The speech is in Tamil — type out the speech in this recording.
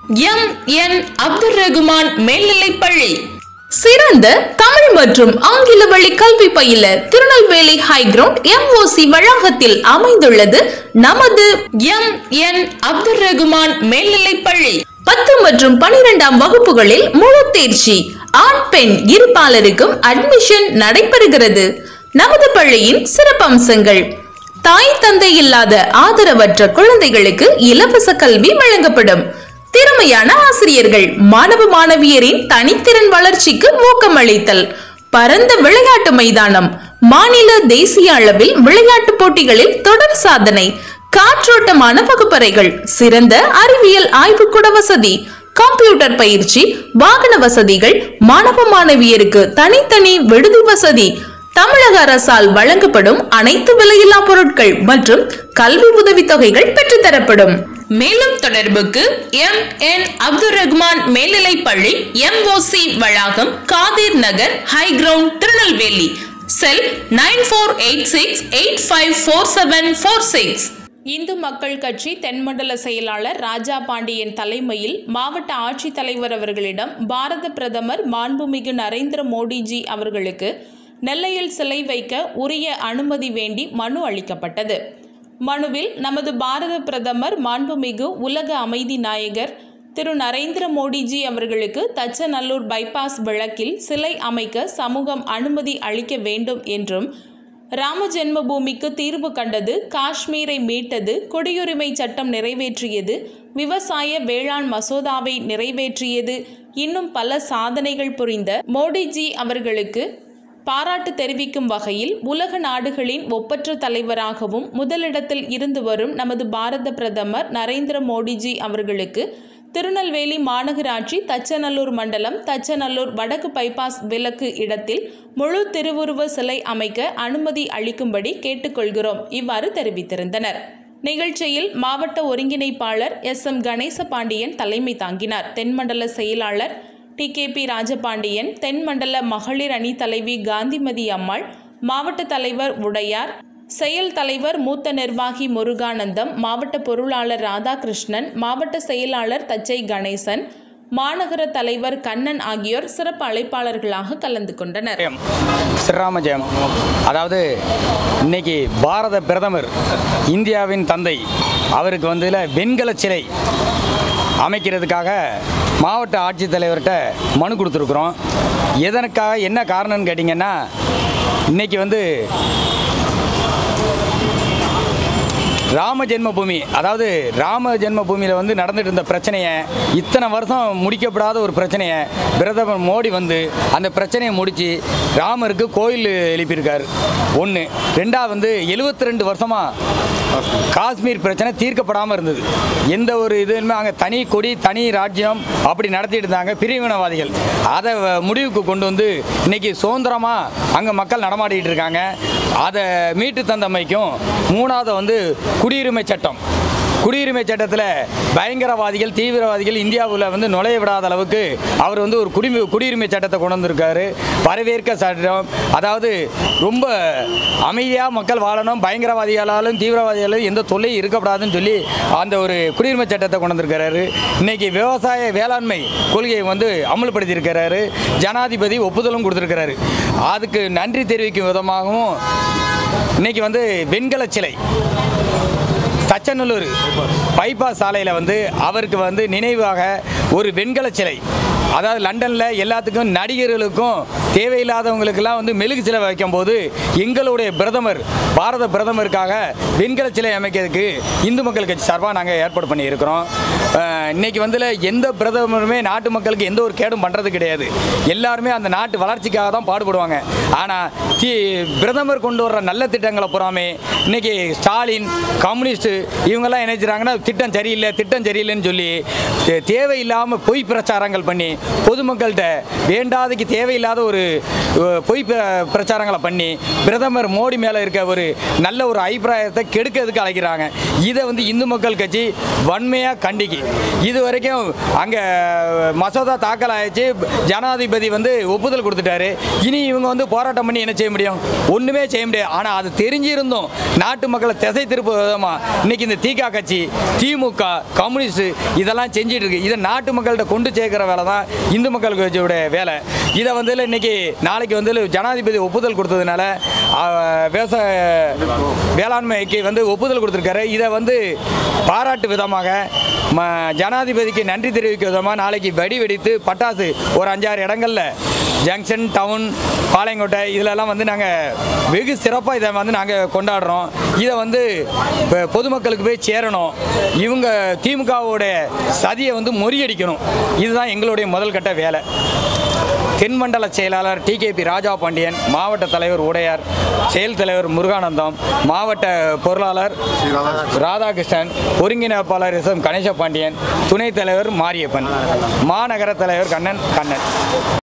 எம் என் அப்துல் ரகுமான் மேல்நிலைப்பள்ளி சிறந்த தமிழ் மற்றும் ஆங்கில வழி கல்வி பயில திருநெல்வேலி ஹைகிரவுண்ட் எம்ஓசி வளாகத்தில் அமைந்துள்ளது நமது எம் என் அப்துல் ரகுமான் மேல்நிலைப்பள்ளி பத்து மற்றும் பனிரெண்டாம் வகுப்புகளில் முழு தேர்ச்சி ஆண் பெண் இருபாலருக்கும் அட்மிஷன் நடைபெறுகிறது நமது பள்ளியின் சிறப்பம்சங்கள் தாய் தந்தை இல்லாத ஆதரவற்ற குழந்தைகளுக்கு இலவச கல்வி வழங்கப்படும் திறமையான ஆசிரியர்கள் மாணவ மாணவியரின் தனித்திறன் வளர்ச்சிக்கு ஊக்கமளித்தல் பரந்த விளையாட்டு மைதானம் மாநில தேசிய அளவில் விளையாட்டு போட்டிகளில் தொடர் சாதனை காற்றோட்டமான வகுப்பறைகள் சிறந்த அறிவியல் ஆய்வுக்கூட வசதி கம்ப்யூட்டர் பயிற்சி வாகன வசதிகள் மாணவ மாணவியருக்கு தனித்தனி விடுதி வசதி தமிழக அரசால் வழங்கப்படும் அனைத்து விலையில்லா பொருட்கள் மற்றும் கல்வி உதவித்தொகைகள் பெற்றுத்தரப்படும் மேலும் தொடர்புக்கு எம் என் அப்துல் ரகுமான் மேல்நிலைப்பள்ளி எம்ஓசி வளாகம் Kadhir Nagar high ground Tirunelveli cell nine four eight six eight five four seven four six Hindu Makkal Katchi தென்மண்டல செயலாளர் ராஜா பாண்டியன் தலைமையில் மாவட்ட ஆட்சித்தலைவர் அவர்களிடம் பாரத பிரதமர் மாண்புமிகு நரேந்திர மோடிஜி அவர்களுக்கு நெல்லையில் சிலை வைக்க உரிய அனுமதி வேண்டி மனு அளிக்கப்பட்டது மனுவில் நமது பாரத பிரதமர் மாண்புமிகு உலக அமைதி நாயகர் திரு நரேந்திர மோடிஜி அவர்களுக்கு தச்சநல்லூர் பைபாஸ் விளக்கில் சிலை அமைக்க சமூகம் அனுமதி அளிக்க வேண்டும் என்றும் ராம ஜென்மபூமிக்கு தீர்வு கண்டது காஷ்மீரை மீட்டது குடியுரிமை சட்டம் நிறைவேற்றியது விவசாய வேளாண் மசோதாவை நிறைவேற்றியது இன்னும் பல சாதனைகள் புரிந்த மோடிஜி அவர்களுக்கு பாராட்டு தெரிவிக்கும் வகையில் உலக நாடுகளின் ஒப்பற்ற தலைவராகவும் முதலிடத்தில் இருந்து வரும் நமது பாரத பிரதமர் நரேந்திர மோடிஜி அவர்களுக்கு திருநெல்வேலி மாநகராட்சி தச்சநல்லூர் மண்டலம் தச்சநல்லூர் வடக்கு பைபாஸ் விலக்கு இடத்தில் முழு திருவுருவ சிலை அமைக்க அனுமதி அளிக்கும்படி கேட்டுக்கொள்கிறோம் இவ்வாறு தெரிவித்திருந்தனர் நிகழ்ச்சியில் மாவட்ட ஒருங்கிணைப்பாளர் எஸ் எம் கணேசபாண்டியன் தலைமை தாங்கினார் தென்மண்டல செயலாளர் டி கே பி ராஜபாண்டியன் தென்மண்டல மகளிர் அணி தலைவி காந்திமதி அம்மாள் மாவட்ட தலைவர் உடையார் செயல் தலைவர் மூத்த நிர்வாகி முருகானந்தம் மாவட்ட பொருளாளர் ராதாகிருஷ்ணன் மாவட்ட செயலாளர் தச்சை கணேசன் மாநகர தலைவர் கண்ணன் ஆகியோர் சிறப்பு அழைப்பாளர்களாக கலந்து கொண்டனர் ஜெயம் ஸ்ரீராம ஜெயம் அதாவது இன்னைக்கு பாரத பிரதமர் இந்தியாவின் தந்தை அவருக்கு வந்து வெண்கல சிலை அமைக்கிறதுக்காக மாவட்ட ஆட்சித்தலைவர்கிட்ட மனு கொடுத்துருக்குறோம் எதற்காக என்ன காரணம்னு கேட்டிங்கன்னா இன்னைக்கு வந்து ராம ஜென்மபூமி அதாவது ராம ஜென்மபூமியில் வந்து நடந்துட்டு இருந்த பிரச்சனையை இத்தனை வருஷம் முடிக்கப்படாத ஒரு பிரச்சனையை பிரதமர் மோடி வந்து அந்த பிரச்சனையை முடித்து ராமருக்கு கோயில் எழுப்பியிருக்காரு ஒன்று ரெண்டாவது வந்து எழுபத்தி ரெண்டு வருஷமாக காஷ்மீர் பிரச்சனை தீர்க்கப்படாமல் இருந்தது எந்த ஒரு இதுவுமே அங்கே தனி கொடி தனி ராஜ்யம் அப்படி நடத்திட்டு இருந்தாங்க பிரிவினவாதிகள் அதை வ- முடிவுக்கு கொண்டு வந்து இன்னைக்கு சுதந்திரமாக அங்கே மக்கள் நடமாடிட்டு இருக்காங்க அதை மீட்டு தந்தமைக்கும் மூணாவது வந்து குடியுரிமை சட்டம் குடியுரிமை சட்டத்தில் பயங்கரவாதிகள் தீவிரவாதிகள் இந்தியாவில் வந்து நுழைய விடாத அளவுக்கு அவர் வந்து ஒரு குடிமை குடியுரிமை சட்டத்தை கொண்டு வந்திருக்காரு வரவேற்க சட்டம் அதாவது ரொம்ப அமைதியாக மக்கள் வாழணும் பயங்கரவாதிகளாலும் தீவிரவாதிகளாலும் எந்த தொல்லையும் இருக்கக்கூடாதுன்னு சொல்லி அந்த ஒரு குடியுரிமை சட்டத்தை கொண்டு வந்திருக்கிறாரு இன்னைக்கு விவசாய வேளாண்மை கொள்கையை வந்து அமல்படுத்தியிருக்கிறாரு ஜனாதிபதி ஒப்புதலும் கொடுத்துருக்கிறாரு அதுக்கு நன்றி தெரிவிக்கும் விதமாகவும் இன்னைக்கு வந்து வெண்கல சிலை தச்சநல்லூர் பைபாஸ் சாலையில் வந்து அவருக்கு வந்து நினைவாக ஒரு வெண்கல சிலை அதாவது லண்டனில் எல்லாத்துக்கும் நடிகர்களுக்கும் தேவையில்லாதவங்களுக்கெல்லாம் வந்து மெழுகு சிலை வைக்கும்போது எங்களுடைய பிரதமர் பாரத பிரதமருக்காக வெண்கல சிலை அமைக்கிறதுக்கு இந்து மக்கள் கட்சி சார்பாக நாங்கள் ஏற்பாடு பண்ணியிருக்கிறோம் அஹ், இன்னைக்கு வந்து எந்த பிரதமருமே நாட்டு மக்களுக்கு எந்த ஒரு கேடும் பண்ணுறது கிடையாது எல்லாருமே அந்த நாட்டு வளர்ச்சிக்காக தான் பாடுபடுவாங்க ஆனால் தி பிரதமர் கொண்டு வர்ற நல்ல திட்டங்களை புறாமே இன்னைக்கு ஸ்டாலின் கம்யூனிஸ்ட் இவங்கெல்லாம் என்ன செய்றாங்கன்னா திட்டம் சரியில்லை திட்டம் சரியில்லைன்னு சொல்லி தே- தேவையில்லாமல் பொய் பிரச்சாரங்கள் பண்ணி பொதுமக்கள்கிட்ட வேண்டாதக்கு தேவையில்லாத ஒரு அஹ், பொய் பிர- பிரச்சாரங்களை பண்ணி பிரதமர் மோடி மேலே இருக்க ஒரு நல்ல ஒரு அபிப்பிராயத்தை கெடுக்கிறதுக்கு அழைக்கிறாங்க இதை வந்து இந்து மக்கள் கட்சி வன்மையாக கண்டிக்கு இது வரைக்கும் அங்கே மசோதா தாக்கல் ஆயிடுச்சு ஜனாதிபதி வந்து ஒப்புதல் கொடுத்துட்டாரு இனி இவங்க வந்து போராட்டம் பண்ணி என்ன செய்ய முடியும் ஒன்றுமே செய்ய முடியாது ஆனால் அது தெரிஞ்சிருந்தும் நாட்டு மக்களை திசை திருப்பு விதமாக இன்னைக்கு இந்த தீகா கட்சி திமுக கம்யூனிஸ்ட் இதெல்லாம் செஞ்சிட்டு இருக்கு இதை நாட்டு மக்கள்கிட்ட கொண்டு சேர்க்கிற வேலை தான் இந்து மக்கள் கட்சியோட வேலை இதை வந்து இன்னைக்கு நாளைக்கு வந்து ஜனாதிபதி ஒப்புதல் கொடுத்ததுனால அஹ், விவசாய வேளாண்மைக்கு வந்து ஒப்புதல் கொடுத்துருக்காரு இதை வந்து பாராட்டு விதமாக ம ஜனாதிபதிக்கு நன்றி தெரிவிக்கும் விதமாக நாளைக்கு வெடி வெடித்து பட்டாசு ஒரு அஞ்சாறு இடங்கள்ல ஜங்ஷன் டவுன் பாளையங்கோட்டை இதிலெல்லாம் வந்து நாங்கள் வெகு சிறப்பாக இதை வந்து நாங்கள் கொண்டாடுறோம் இதை வந்து இப்போ பொதுமக்களுக்கு போய் சேரணும் இவங்க திமுகவோட சதியை வந்து முறியடிக்கணும் இதுதான் எங்களுடைய முதல் கட்ட வேலை தென்மண்டல செயலாளர் டிகேபி ராஜா பாண்டியன் மாவட்ட தலைவர் உடையார் செயல் தலைவர் முருகானந்தம் மாவட்ட பொருளாளர் ராதாகிருஷ்ணன் ஒருங்கிணைப்பாளர் எஸ் எம் கணேச பாண்டியன் துணைத் தலைவர் மாரியப்பன் மாநகர தலைவர் கண்ணன் கண்ணன்